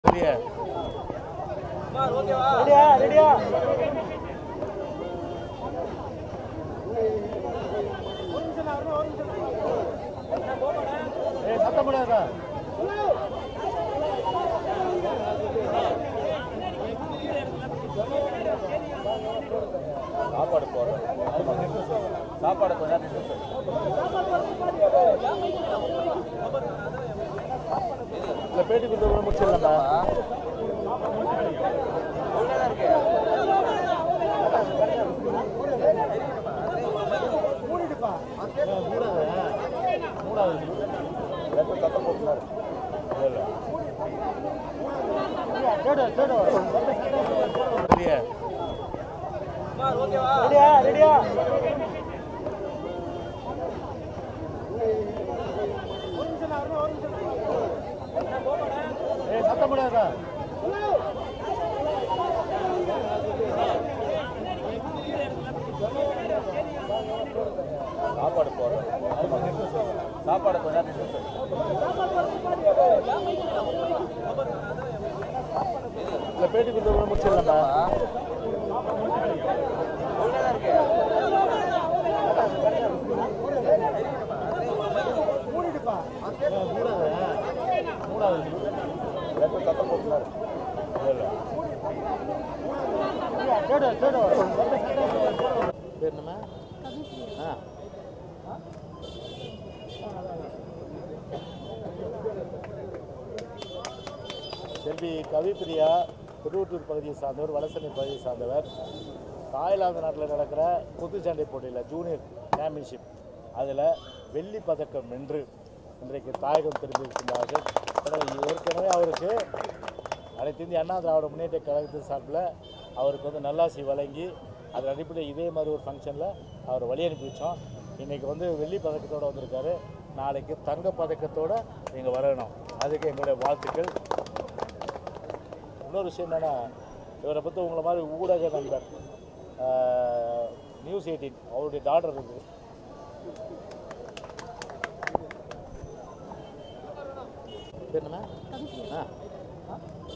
ரெடியா ரெடியா ரெடியா ஏய் சத்தம் போடாதா சாப்பாடு போடுறேன் சாப்பாடு கொஞ்ச நேரம் நிறுத்து. இல்ல பேட்டி கொடுத்து கூட முடிச்சிடலாம்டா மூடாது ரெண்டு சத்தம் போட்டுனாரு இல்லை சேடு சேடு ரெடியா ரெடியா ரெடியா ஏய் சத்தம் போடாதா சாப்பாடு போடுறேன் சாப்பாடு கொஞ்ச நேரம் நிறுத்து. இல்ல பேட்டி கொடுத்து கூட முடிச்சிடலாம்டா மூடாது மூடாது ரெண்டு சத்தம் போட்டுனாரு இல்லை சேடு சேடு பேர் என்னம்மா ஆ செல்வி கவிப்பிரியா திருவட்டூர் பகுதியை சார்ந்தவர் வலசனை பகுதியை சார்ந்தவர் தாய்லாந்து நாட்டில் நடக்கிற குத்துச்சண்டை போட்டியில் ஜூனியர் சாம்பியன்ஷிப் அதில் வெள்ளி பதக்கம் வென்று இன்றைக்கு தாயகம் திரும்பியிருக்கின்றார்கள் எனவே ஏற்கனவே அவருக்கு அனைத்து இந்திய அண்ணா திராவிட முன்னேற்ற கழகத்தின் சார்பில் அவருக்கு வந்து நல்லாசி வழங்கி அதன் அடிப்படையில் இதே மாதிரி ஒரு ஃபங்க்ஷனில் அவர் வழி அனுப்பி வச்சோம் இன்றைக்கி வந்து வெள்ளி பதக்கத்தோடு வந்திருக்காரு நாளைக்கு தங்க பதக்கத்தோடு நீங்கள் வரணும் அதுக்கு எங்களுடைய வாழ்த்துக்கள் இன்னொரு விஷயம் என்னென்னா இவரை பற்றி உங்களை மாதிரி ஊடக நண்பர் ஆஹ், நியூஸ் எயிட்டீன் அவருடைய டாக்டர் இருக்குது பேர் என்னம்மா ஆ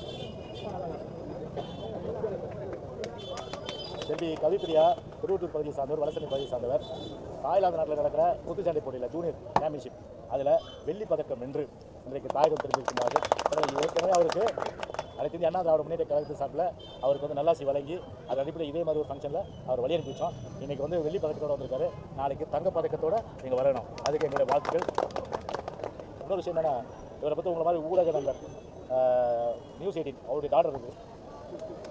செல்வி கவிப்பிரியா திருவட்டூர் பகுதியை சார்ந்தவர் வலசனை பகுதியை சார்ந்தவர் தாய்லாந்து நாட்டில் நடக்கிற குத்துச்சண்டை போட்டியில் ஜூனியர் சாம்பியன்ஷிப் அதில் வெள்ளி பதக்கம் வென்று இன்றைக்கு தாயகம் திரும்பியிருக்கின்றார்கள் எனவே ஏற்கனவே அவருக்கு அனைத்து இந்திய அண்ணா திராவிட முன்னேற்ற கழகத்தின் சார்பில் அவருக்கு வந்து நல்லாசி வழங்கி அதன் அடிப்படையில் இதே மாதிரி ஒரு ஃபங்க்ஷனில் அவர் வழி அனுப்பி வச்சோம் இன்றைக்கி வந்து வெள்ளி பதக்கத்தோடு வந்திருக்காரு நாளைக்கு தங்க பதக்கத்தோடு நீங்கள் வரணும் அதுக்கு எங்களுடைய வாழ்த்துக்கள் இன்னொரு விஷயம் என்னென்னா இவரை பற்றி உங்களை மாதிரி ஊடக நண்பர் ஆஹ், நியூஸ் எயிட்டீன் அவருடைய டாக்டர் இருக்குது